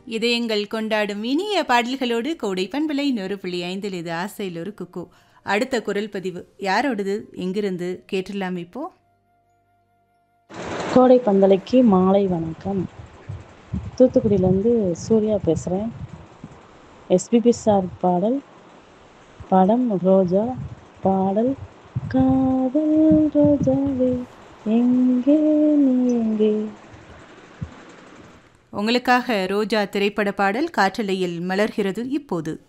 இதயங்கள் கொண்டாடும் இனிய பாடல்களோடு கோடை பண்பலை நொறு புள்ளி ஐந்தில் இது ஆசையில் ஒரு குக்கு அடுத்த குரல் பதிவு யாரோடது எங்கிருந்து கேட்டுடலாம் இப்போ கோடை பந்தலைக்கு மாலை வணக்கம் தூத்துக்குடியிலேருந்து சூர்யா பேசுகிறேன் எஸ்பிபி சார் பாடல் படம் ரோஜா பாடல் காதல் ரோஜாவே எங்கே நீ எங்கே உங்களுக்காக ரோஜா திரைப்பட பாடல் காற்றலையில் மலர்கிறது இப்போது